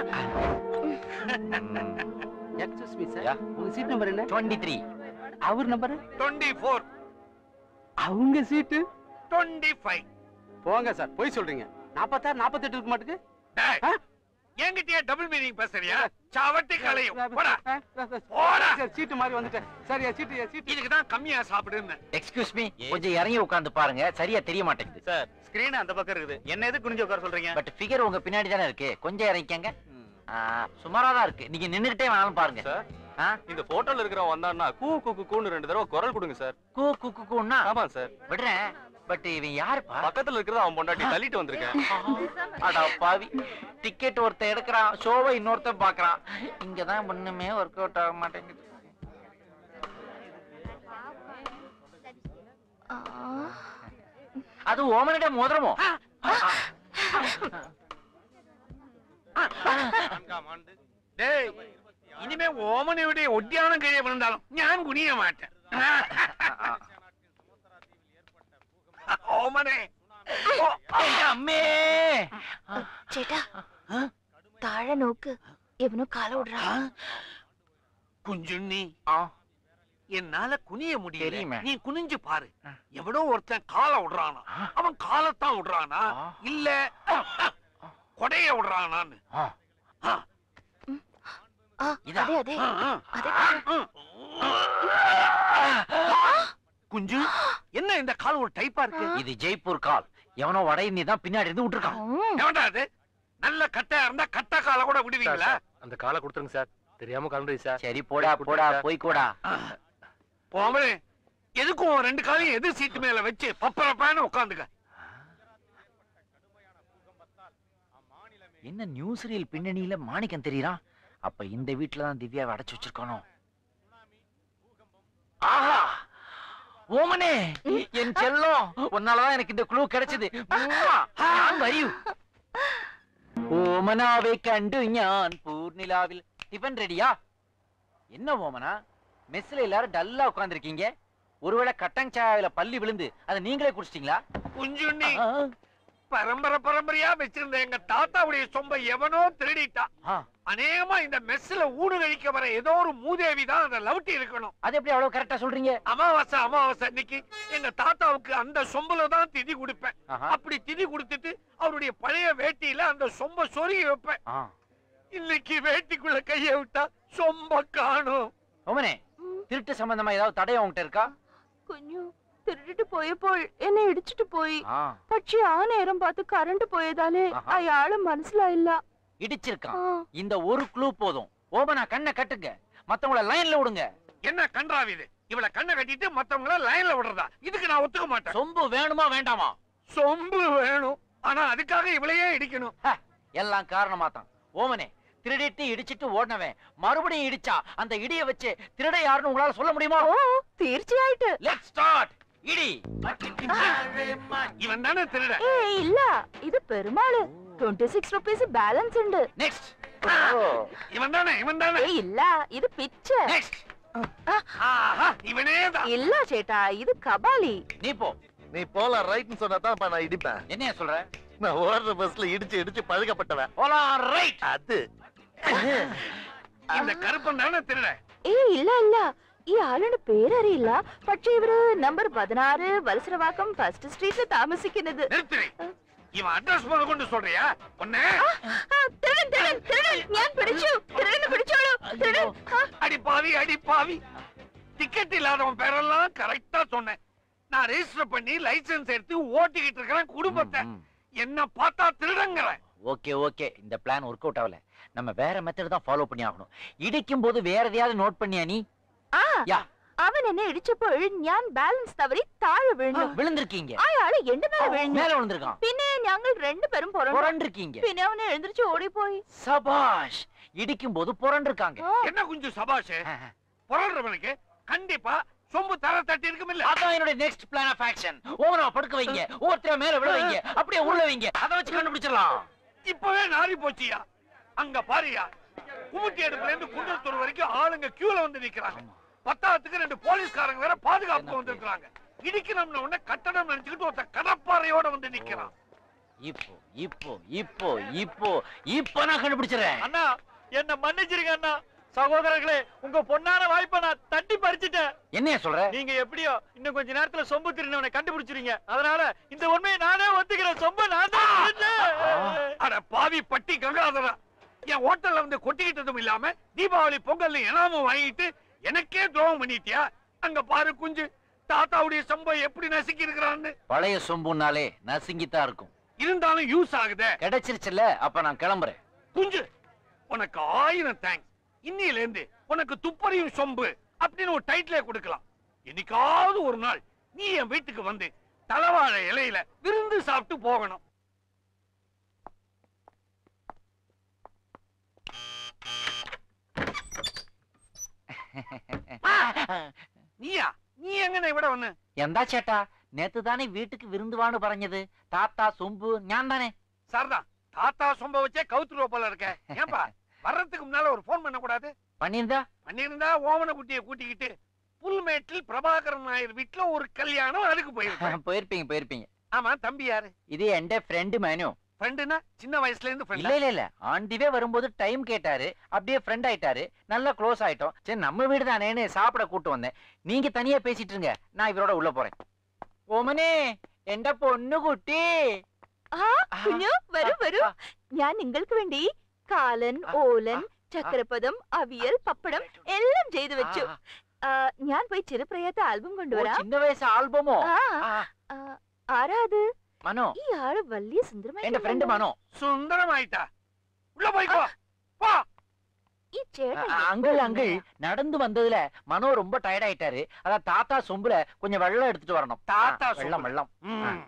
எக்ஸ்கூஸ் மீ சார் உங்க சீட் நம்பர் என்ன டுவெண்ட்டி த்ரீ அவர் நம்பர் டுவெண்ட்டி ஃபோர் அவங்க சீட்டு டுவெண்ட்டி ஃபைவ் போங்க சார் போய் சொல்றீங்க நாற்பத்தாறு நாற்பத்தெட்டு இருக்க மாட்டுக்கு ஆ? என்கிட்டயே டபுள் மீனிங் பேசுறியா சாவட்டி கலையும் போடா போடா. சார் சீட்டு மாதிரி வந்துட்டேன் சார் என் சீட்டு என் சீட்டு இதுக்கு தான் கம்மியா சாப்பிடுன்னு எக்ஸ்கியூஸ் மீ கொஞ்சம் இறங்கி உட்கார்ந்து பாருங்க சரியா தெரிய மாட்டேங்குது சார் ஸ்கிரீன் அந்த பக்கம் இருக்குது என்ன எது குனிஞ்சு உட்கார சொல்றீங்க பட் ஃபிகர் உங்க பின்னாடி தானே இருக்கு கொஞ்சம் இறங்கிக்கங்க சுமாரா தான் இருக்கு நீங்க நின்னுகிட்டே வேணாலும் பாருங்க சார் ஆ? இந்த போட்டோல இருக்கிறவன் வந்தான்னா கூ கூ கூன்னு ரெண்டு தடவை குரல் கொடுங்க சார் கூ கூ கூ கூன்னா ஆமா சார் விடுறேன் பட் இவன் யாருப்பா பக்கத்துல இருக்கிறது அவன் பொண்டாட்டி தள்ளிட்டு வந்திருக்கேன் அடா பாவி டிக்கெட் ஒருத்தன் எடுக்கிறான் ஷோவை இன்னொருத்தன் பாக்குறான் இங்கதான் ஒண்ணுமே ஒர்க் அவுட் ஆக மாட்டேங்குது அது ஓமனிட மோதிரமோ டேய் இனிமே ஓமனையுடைய ஒட்டியான கையை விழுந்தாலும் ஞான் குனிய மாட்டேன் ஓமனே ஓ, எங்க அம்மே ചേട്ടാ താഴെ നോക്ക് എവനോ കാല വിടുறா குஞ்சுண்ணி ஆ, என்னால குனிய முடியல தெரியுமே. நீ குனிஞ்சு பாரு எவனோ ஒருத்தன் காலை விடுறானா அவன் காலத்தான் விடுறானா ஆ. இல்ல கொடைய விடுறானான்னு ஆ. ஆ. ആ ഇതാ. അതെ അതെ ஆ, ஆ. അതെ குஞ்சு என்ன இந்த கால் ஒரு டைப்பா இருக்கு இது ஜெய்ப்பூர் கால் எவனோ வட இந்தி தான் பின்னாடி இருந்து விட்டுருக்கான் ഉം. எவன்டா அது நல்ல கட்டையா இருந்தா கட்ட காலை கூட விடுவீங்களா அந்த காலை கொடுத்துருங்க சார் தெரியாம கலந்துரு சார் சரி போடா போடா போய் கூடா போமலே எதுக்கும் உன் ரெண்டு காலையும் எதிர் சீட்டு மேல வச்சு பப்பரப்பான்னு உட்காந்துக்க என்ன நியூஸ் ரீல் பின்னணியில மாணிக்கம் தெரியறான் அப்ப இந்த வீட்டுல தான் திவ்யாவை அடைச்சு வச்சிருக்கானோ ஆஹா ஓமனே என் செல்லம் உன்னாலதான் எனக்கு இந்த குழு கிடைச்சது உம்மா, ഞാൻ വരൂ ഓമനാവെ കണ്ടു ഞാൻ പൂർണിലാവിൽ ടിഫൻ ரெடியா என்ன ஓமனா மெஸ்ல எல்லாரும் டல்லா உட்கார்ந்திருக்கீங்க ஒருவேளை கட்டங் சாயாவில பள்ளி விழுந்து அதை நீங்களே குடிச்சிட்டீங்களா குஞ்சுண்ணி ஆ, பரம்பரை பரம்பரையா வச்சிருந்த எங்க தாத்தாவுடைய சொம்ப எவனோ திருடிட்டான் ஆ. அநேகமா இந்த மெஸ்ல ஊடு கழிக்க வர ஏதோ ஒரு மூதேவி தான் அதை லவுட்டி இருக்கணும் அது எப்படி அவ்வளவு கரெக்டா சொல்றீங்க அமாவாசை அமாவாசை இன்னைக்கு எங்க தாத்தாவுக்கு அந்த சொம்புல தான் திதி கொடுப்பேன் ஆஹா. அப்படி திதி கொடுத்துட்டு அவருடைய பழைய வேட்டியில அந்த சொம்ப சொருகி வைப்பேன் ஆ. இன்னைக்கு வேட்டிக்குள்ள கைய விட்டா சொம்ப காணும் ஓமனே திருட்டு சம்பந்தமா ஏதாவது தடயம் உங்ககிட்ட இருக்கா കുഞ്ഞു തിരിട്ടിട്ട് പോയപ്പോൾ എന്നെ ഇടിച്ചിട്ട് പോയി ஆ, പക്ഷെ ആ നേരം பார்த்து കറണ്ട് പോയതാലേ ആഹാ. അയാള് മനസ്സിലായില്ല இடிச்சிருக்கான் ആ, இந்த ஒரு க்ளூ போதும் ஓமனா கண்ணை கட்டுங்க மத்தவங்கள லைன்ல விடுங்க என்ன கன்றாவி இது இவள கண்ணை கட்டிட்டு மத்தவங்கள லைன்ல விடுறதா இதுக்கு நான் ஒத்துக்க மாட்டேன் சொம்பு வேணுமா வேண்டாமா சொம்பு வேணும் ஆனா அதுக்காக இவளையே இடிக்கணும் ஹ, எல்லாம் காரணமா தான் ஓமனே திருடிட்டு இடிச்சிட்டு ஓடினவன் மறுபடியும் இடிச்சா அந்த இடிய வச்சு திருட யாருன்னு உங்களால சொல்ல முடியுமா ഓ തീർച്ചയായിട്ട് லெட் ஸ்டார்ட் இடி இவன் தானே திருட ഏയ് ഇല്ല ഇത് Perumal twenty six rupees balance ഉണ്ട് நெக்ஸ்ட் இவன் தானே இவன் தானே ഏയ് ഇല്ല ഇത് പിച്ച് நெக்ஸ்ட் ஆஹா, இவனே தான் ഇല്ല ചേട്ടാ ഇത് കബാലി நீ போ நீ போலாம் ரைட்னு சொன்னா தான் நான் இடிப்பேன் என்னைய சொல்ற நான் ஓடுற பஸ்ல இடிச்சு இடிச்சு பழக்கப்பட்டவன் போலாம் ரைட் அது இந்த கருப்பன் தானே திருட ഏയ് ഇല്ല ഇല്ല ഈ ആളുടെ പേരറിയില്ല പക്ഷെ ഇവര് നമ്പർ പതിനാറ് വത്സരവാക്കം ഫസ്റ്റ് സ്ട്രീറ്റിൽ താമസിക്കുന്നത് நிறுத்துறி இவன் அட்ரஸ் முத கொண்டு சொல்றியா ஒண்ணு ആ, തിരുടൻ തിരുടൻ തിരുടൻ ഞാൻ പിടിച്ചു തിരുടനെ പിടിച്ചോളൂ തിരുടൻ ആ, அடி பாவி அடி பாவி டிக்கெட் இல்லாதவன் பேரெல்லாம் கரெக்டா சொன்னேன் நான் ரெஜிஸ்டர் பண்ணி லைசென்ஸ் எடுத்து ஓட்டிக்கிட்டு இருக்கிறேன் குடும்பத்தை என்ன பார்த்தா திருடங்கிறேன் ஓகே ஓகே இந்த பிளான் ஒர்க் அவுட் ஆகல நம்ம வேற மெத்தட் தான் ஃபாலோ பண்ணி ஆகணும் இடிக்கும் போது வேற எதையாவது நோட் பண்ணியா நீ ആ യാ. അവൻ എന്നെ ഇടിച്ചപ്പോൾ ഞാൻ ബാലൻസ് തവറി താഴെ വീണു விழுந்திருக்கீங்க അയാള് എന്റെ മേലെ വീണു மேல விழுந்திருக்கான் പിന്നെ ഞങ്ങൾ രണ്ടുപേരും പുറം புரண்டிருக்கீங்க പിന്നെ അവനെ എഴുന്നേറ്റ് ഓടിപ്പോയി சபாஷ் இடிக்கும் போது புரண்டிருக்காங்க ആ, என்ன கொஞ்சம் சபாஷ் புரள்றவனுக்கு கண்டிப்பா சொம்பு தர தட்டி இருக்கும் இல்ல அதான் என்னோட நெக்ஸ்ட் பிளான் ஆஃப் ஆக்ஷன் ஓவரா படுக்க வைங்க ஒவ்வொருத்தர மேல விழ வைங்க அப்படியே உள்ள வைங்க அதை வச்சு கண்டுபிடிச்சிடலாம் இப்பவே நாரி போச்சியா அங்க பாரியா குமுட்டி அடுப்புல இருந்து குண்டத்தூர் வரைக்கும் ஆளுங்க கியூல வந்து நிக்கிறாங்க பத்தாவதுக்கு ரெண்டு போலீஸ்காரங்க வேற பாதுகாப்பு வந்திருக்காங்க இடிக்கணும்னு உடனே கட்டணம் நினைச்சுக்கிட்டு ஒருத்த கடப்பாறையோட வந்து நிக்கிறான் இப்போ இப்போ இப்போ இப்போ இப்போ நான் கண்டுபிடிச்சிடுறேன் அண்ணா என்ன மன்னிச்சிருங்க அண்ணா சகோதரர்களே உங்க பொண்ணான வாய்ப்பை நான் தட்டி பறிச்சுட்டேன் என்னைய சொல்ற நீங்க எப்படியோ இன்னும் கொஞ்ச நேரத்துல சொம்பு திருநவனை கண்டுபிடிச்சிருங்க அதனால இந்த உண்மையை நானே ஒத்துக்கிறேன் சொம்ப நான் தான் திருடினேன். அட பாவி பட்டி கங்காதரா என் ஹோட்டல்ல வந்து கொட்டிக்கிட்டதும் இல்லாம தீபாவளி பொங்கல் இனாமும் வாங்கிட்டு எனக்கே துரோகம் பண்ணிட்டியா அங்க பாரு குஞ்சு தாத்தாவுடைய சம்பை எப்படி நசுக்கி இருக்கிறான்னு பழைய சொம்புனாலே நசுங்கித்தான் இருக்கும் இருந்தாலும் யூஸ் ஆகுதே கிடைச்சிருச்சுல்ல அப்ப நான் கிளம்புறேன் குஞ்சு உனக்கு ஆயிரம் தேங்க்ஸ் இன்னில இருந்து உனக்கு துப்பறியும் சொம்பு அப்படின்னு ஒரு டைட்டிலே கொடுக்கலாம் என்னைக்காவது ஒரு நாள் நீ என் வீட்டுக்கு வந்து தலவாழை இலையில விருந்து சாப்பிட்டு போகணும் நீயா நீ எங்கன விட ஒண்ணு എന്താ ചേട്ടാ നേത്ത് താനെ വീട്ടുക്ക് വിരുന്നുവാണ് പറഞ്ഞത് താത്ത സൊമ്പു ഞാൻ താനെ சார்தான் தாத்தா சொம்ப வச்சே கவுத்துருவ போல இருக்க ஏன்பா வர்றதுக்கு முன்னால ஒரு போன் பண்ண கூடாது பண்ணியிருந்தா பண்ணியிருந்தா ஓமன குட்டியை கூட்டிக்கிட்டு புல்மேட்டில் பிரபாகரன் நாயர் வீட்டுல ஒரு கல்யாணம் அதுக்கு போயிருப்பேன் പോയിരിപ്പീங்க പോയിരിപ്പീங்க ஆமா தம்பி யாரு இது என்ட ஃப்ரெண்டு மேனு ஃப்ரெண்டுனா சின்ன வயசுல இருந்து இல்ல ஃப்ரெண்ட் இல்ல இல்ல ஆண்டிவே வரும்போது டைம் கேட்டாரு அப்படியே ஃப்ரெண்ட் ஆயிட்டாரு நல்லா க்ளோஸ் ஆயிட்டோம் சரி நம்ம வீடு தானேன்னு சாப்பிட கூட்டு வந்தேன் நீங்க தனியா பேசிட்டு இருங்க நான் இவரோட உள்ள പോறேൻ ഓമനെ എന്റെ പൊന്നുകുട്ടി ആ കുഞ്ഞു വരൂ വരൂ ഞാൻ നിങ്ങൾക്ക് വേണ്ടി കാലൻ ഓലൻ ചക്രപദം അവിയൽ പപ്പടം എല്ലാം ചെയ്തു വെച്ചു ആ, ഞാൻ പോയി ചെറുപ്രയത്തെ ആൽബം ഓ, കൊണ്ടുവരാം ചിന്ന വയസ്സ് ആൽബമോ ആ, ആ, ആ, ആരാ അത് മനോ ഈ ആള് വലിയ സുന്ദരമായി എന്റെ ഫ്രണ്ട് മനോ சுந்தரமாயிட்டா உள்ள போய்க்கோ போ ഈ ചേട്ടൻ அங்கிள் அங்கிள் நடந்து வந்ததுல மனோ ரொம்ப டயர்ட் ஆயிட்டாரு அதான் தாத்தா சொம்புல கொஞ்சம் வெள்ளம் எடுத்துட்டு வரணும் தாத்தா ஆ, வெள்ளம் சொம்புல. வெள்ளம் ம்.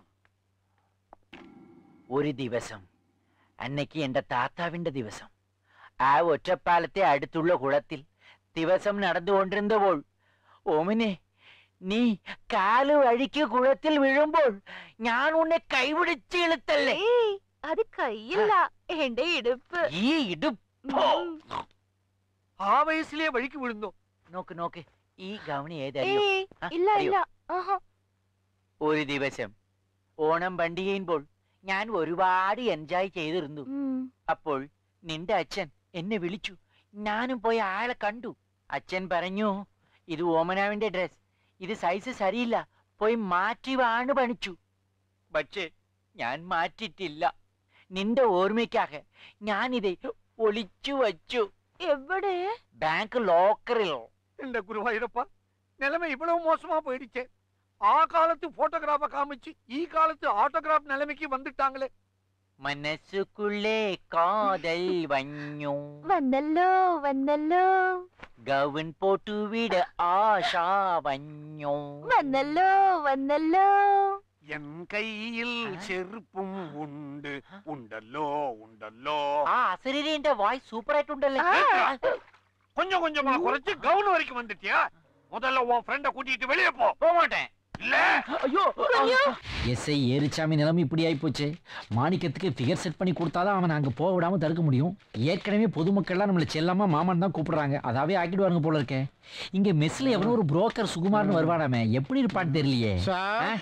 ഒരു ദിവസം അന്നയ്ക്ക് എന്റെ താത്താവിന്റെ ദിവസം ആ ഒറ്റപ്പാലത്തെ അടുത്തുള്ള കുളത്തിൽ ദിവസം നടന്നുകൊണ്ടിരുന്നപ്പോൾ ഓമിനെ നീ കാല് വഴിക്ക് കുളത്തിൽ വീഴുമ്പോൾ ഞാൻ ഉന്നെ കൈപിടിച്ച് ഇളുത്തല്ലേ ഏയ് അത് കയ്യില്ല എന്റെ ഇടുപ്പ് ഈ ഇടുപ്പോ ഉം. ஆ வயசுலயே வழிக்கு விழுந்தோம் നോക്ക് നോക്ക് ഈ ഗവണി ഏതറിയോ ഏയ് ആ, ഇല്ല അറിയോ? ഇല്ല ആഹാ. ഒരു ദിവസം ഓണം പണ്ടികയുമ്പോൾ ഞാൻ ഒരുപാട് എൻജോയ് ചെയ്തിരുന്നു ഉം. അപ്പോൾ നിന്റെ അച്ഛൻ എന്നെ വിളിച്ചു ഞാനും പോയി ആളെ കണ്ടു അച്ഛൻ പറഞ്ഞു ഇത് ഓമനാവിന്റെ ഡ്രസ് ഇത് സൈസ് ശരിയില്ല പോയി മാറ്റി വാണ് പണിച്ചു പക്ഷേ ഞാൻ മാറ്റിട്ടില്ല നിന്റെ ഓർമ്മയ്ക്കാக ഞാൻ ഇത് ഒളിച്ചു വച്ചു എവിടെ ബാങ്ക് ലോക്കറിൽ இந்த குருவாயூரப்பா நிலைமை இவ்வளவு மோசமா போயிடுச்சே ஆ காலத்து போட்டோகிராஃப காமிச்சு ஈ காலத்து ஆட்டோகிராஃப் நிலைமைக்கு வந்துட்டாங்களே മനസ്സുക്കുള്ളേ കാതൽ വഞ്ഞു വന്നല്ലോ വന്നല്ലോ ഗവൻ പോട്ടുവിട ആശ വഞ്ഞു വന്നല്ലോ വന്നല്ലോ என் கையில் செருப்பும் உண்டு உண்டல்லோ உண்டல்லோ ആ അസരീന്റെ വായ്സ് സൂപ്പർ ആയിട്ടുണ്ടല്ലേ ആ. கொஞ்சம் கொஞ்சமா குறைச்சு கவுன் வரைக்கும் வந்துட்டியா முதல்ல உன் ஃப்ரெண்ட கூட்டிட்டு வெளியே போ പോകട്ടെ இல்ல ஐயோ எஸ்ஐ ஏரிச்சாமி நிலைமை இப்படி ஆயிப்போச்சு மாணிக்கத்துக்கு ஃபிகர் செட் பண்ணி கொடுத்தாதான் அவன் அங்கே போக விடாம தடுக்க முடியும் ஏற்கனவே பொதுமக்கள்லாம் நம்மளை செல்லாம மாமன் தான் கூப்பிடுறாங்க அதாவே ஆக்கிடுவாருங்க போல இருக்கே இங்க மெஸ்ல எவனோ ஒரு புரோக்கர் சுகுமார்னு வருவானாமே எப்படி இருப்பான்னு தெரியலையே ஆ?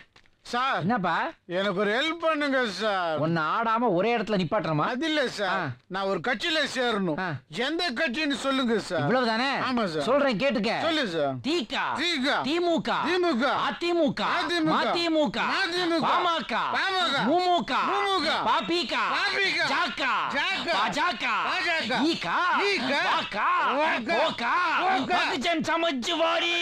சார் என்னப்பா எனக்கு ஒரு ஹெல்ப் பண்ணுங்க சார் உன்னை ஆடாம ஒரே இடத்துல நிப்பாட்டுறமா அது இல்ல சார் நான் ஒரு கட்சியில சேரணும் எந்த கட்சின்னு சொல்லுங்க சார் இவ்வளவுதானே ஆமா சார் சொல்றேன் கேட்டுக்க சொல்லு சார் தீகா தீகா திமுக திமுக அதிமுக அதிமுக மதிமுக மதிமுக பாமக பாமக முமுக முமுக பாபிகா பாபிகா ஜாக்கா ஜாக்கா பாஜக பாஜக ஈகா ஈகா வாக்கா வாக்கா ஓகா ஓகா பகுஜன் சமஜ்வாடி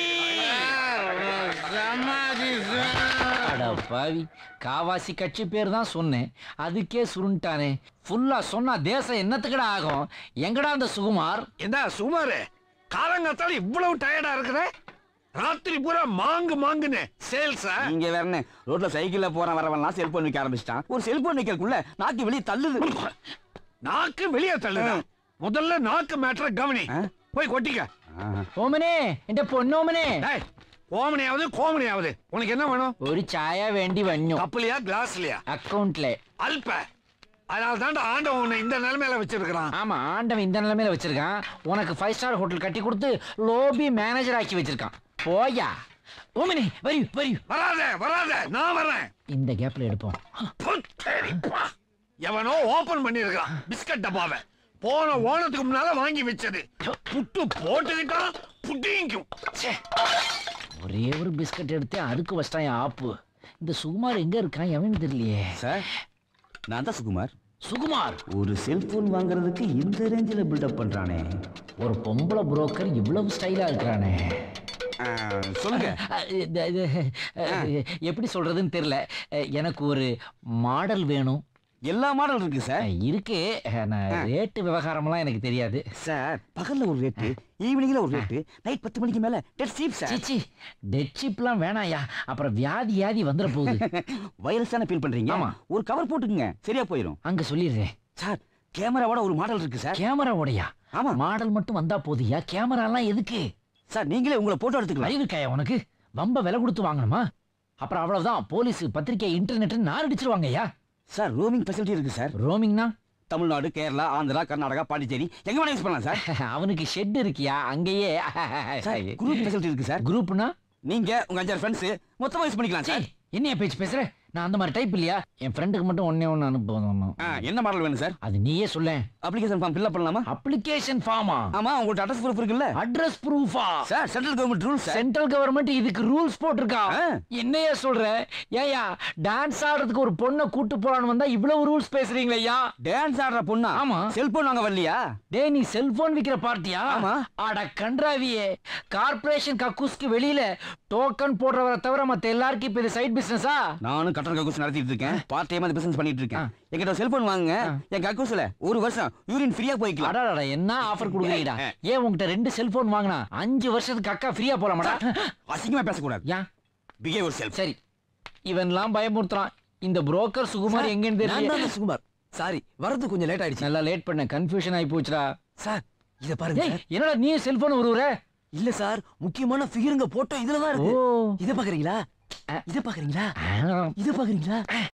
சமாதி சார் அட பாவி காவாசி கட்சி பேர் தான் சொன்னேன் அதுக்கே சுருண்டானே ஃபுல்லா சொன்னா தேசம் என்னத்துக்குடா ஆகும் எங்கடா அந்த சுகுமார் என்ன சுமாரு காலங்காத்தால இவ்வளவு டயர்டா இருக்கிற ராத்திரி பூரா மாங்கு மாங்குன்னு சேல்ஸா இங்க வேறனே ரோட்ல சைக்கிள்ல போற வரவெல்லாம் செல்போன் விற்க ஆரம்பிச்சிட்டான் ஒரு செல்போன் விற்கிறதுக்குள்ள நாக்கு வெளியே தள்ளுது நாக்கு வெளியே தள்ளுதா முதல்ல நாக்கு மேட்டரை கவனி போய் கொட்டிக்க ஓமனே என்ற பொண்ணோமனே டேய், ஓமனையாவது கோமனையாவது உனக்கு என்ன வேணும் ஒரு சாயா வேண்டி வண்ணு கப்பலையா கிளாஸ்லயா அக்கவுண்ட்ல அல்ப அதனால தாண்டா ஆண்டவன் உன்னை இந்த நிலைமையில வச்சிருக்கிறான் ஆமா ஆண்டவன் இந்த நிலைமையில வச்சிருக்கான் உனக்கு ஃபைவ் ஸ்டார் ஹோட்டல் கட்டி கொடுத்து லோபி மேனேஜர் ஆக்கி வச்சிருக்கான் போயா ஓமனே வரி வரி வராத வராத நான் வரேன் இந்த கேப்ல எடுப்போம் புத்தரிப்பா. எவனோ ஓபன் பண்ணிருக்கான் பிஸ்கட் டப்பாவை போன ஓணத்துக்கு முன்னால வாங்கி வச்சது புட்டு போட்டுக்கிட்டான் புட்டிங்கும் ச்சே. ஒரே ஒரு பிஸ்கட் எடுத்து அதுக்கு வச்சிட்டான் என் ஆப்பு இந்த சுகுமார் எங்க இருக்கான் எவன் தெரியலையே சார் நான் தான் சுகுமார் சுகுமார் ஒரு செல்போன் வாங்குறதுக்கு இந்த ரேஞ்சில் பில்டப் பண்றானே ஒரு பொம்பளை புரோக்கர் இவ்வளவு ஸ்டைலா இருக்கிறானே சொல்லுங்க அஹ், இது- இது, அஹ், எப்படி சொல்றதுன்னு தெரியல அஹ், எனக்கு ஒரு மாடல் வேணும் எல்லா மாடல் இருக்கு சார் இருக்கு அஹ், நான் ரேட்டு விவகாரம்லாம் எனக்கு தெரியாது சார் பகல்ல ஒரு ரேட்டு ஈவினிங்ல ஒரு ரேட்டு நைட் பத்து மணிக்கு மேல டெட் சீப் சார் சீச்சி டெட் சிப்லாம் வேணாயா அப்புறம் வியாதி வியாதி வந்துட போகுது வைரஸ் தானே ஃபீல் பண்றீங்க ஆமா. ஒரு கவர் போட்டுக்குங்க சரியா போயிடும் அங்க சொல்லிடுறேன் சார் கேமராவோட ஒரு மாடல் இருக்கு சார் கேமரா உடையா ஆமா மாடல் மட்டும் வந்தா போதியா கேமராலாம் எதுக்கு சார் நீங்களே உங்களை போட்டோ எடுத்துக்கலாம் அறிவு இருக்காயா உனக்கு வம்ப விலை கொடுத்து வாங்கணுமா அப்புறம் அவ்வளவுதான் போலீஸ் பத்திரிக்கை இன்டர்நெட் நார் அடிச்சிருவாங்கய்யா சார் ரோமிங் ஃபெசிலிட்டி இருக்கு சார் ரோமிங்னா தமிழ்நாடு கேரளா ஆந்திரா கர்நாடகா பாண்டிச்சேரி எங்க வேணா யூஸ் பண்ணலாம் சார் அவனுக்கு ஷெட் இருக்கியா அங்கேயே சார் குரூப் ஃபெசிலிட்டி இருக்கு சார் குரூப்னா நீங்க உங்க அஞ்சாறு ஃப்ரெண்ட்ஸ் மொத்தமா யூஸ் பண்ணிக்கலாம் சார் என்னைய பேச்சு பேசுற நான் அந்த மாதிரி டைப் இல்லையா என் ஃப்ரெண்டுக்கு மட்டும் ஒன்னே ஒன்று அனுப்புவோம் ஆ, என்ன மாடல் வேணும் சார் அது நீயே சொல்ல அப்ளிகேஷன் ஃபார்ம் ஃபில் பண்ணலாமா அப்ளிகேஷன் ஃபார்மா ஆமா உங்கள்ட்ட அட்ரஸ் ப்ரூஃப் இருக்குல்ல அட்ரஸ் ப்ரூஃபா sir central government rules sir central government இதுக்கு ரூல்ஸ் போட்டிருக்கா ஆ. என்னையா சொல்ற ஏயா டான்ஸ் ஆடுறதுக்கு ஒரு பொண்ணை கூட்டு போலான்னு வந்தா இவ்வளவு ரூல்ஸ் பேசுறீங்களே ஐயா டான்ஸ் ஆடுற பொண்ணா ஆமா. செல்போன் வாங்க வரலையா டேய் நீ செல்போன் விக்கிற பார்ட்டியா ஆமா. அட கன்றாவியே கார்ப்பரேஷன் கக்கூஸ்க்கு வெளியில டோக்கன் போடுறவரை தவிர மத்த எல்லாருக்கும் இப்ப இது சைட் பிசினஸா நானும் கட்டண கக்கூஸ் நடத்திட்டு இருக்கேன் பார்ட் டைமா பிசினஸ் பண்ணிட்டு இருக்கேன் என்கிட்ட செல்போன் வாங்குங்க என் கக்கூஸ்ல ஒரு வருஷம் யூரின் ஃப்ரீயா போய்க்கலாம் அடாடா என்ன ஆஃபர் கொடுக்குறீடா ஏன் உன்கிட்ட ரெண்டு செல்போன் வாங்கினா அஞ்சு வருஷத்துக்கு அக்கா ஃப்ரீயா போலாமாடா அசிங்கமா பேசக்கூடாது ஏன் பிஹேவ் ஒரு செல்ஃப் சரி இவன்லாம் பயமுறுத்துறான் இந்த புரோக்கர் சுகுமார் எங்கன்னு தெரியல சுகுமார் சாரி வரது கொஞ்சம் லேட் ஆயிடுச்சு நல்லா லேட் பண்ண கன்ஃபியூஷன் ஆகி போச்சுடா சார் இத பாருங்க ஏய், என்னடா நீ செல்போன் உருவுற இல்ல சார் முக்கியமான ஃபிகருங்க போட்டோ இதுல தான் இருக்கு ஓ இத பாக்குறீங்களா இத பாக்குறீங்களா இத பாக்குறீங்களா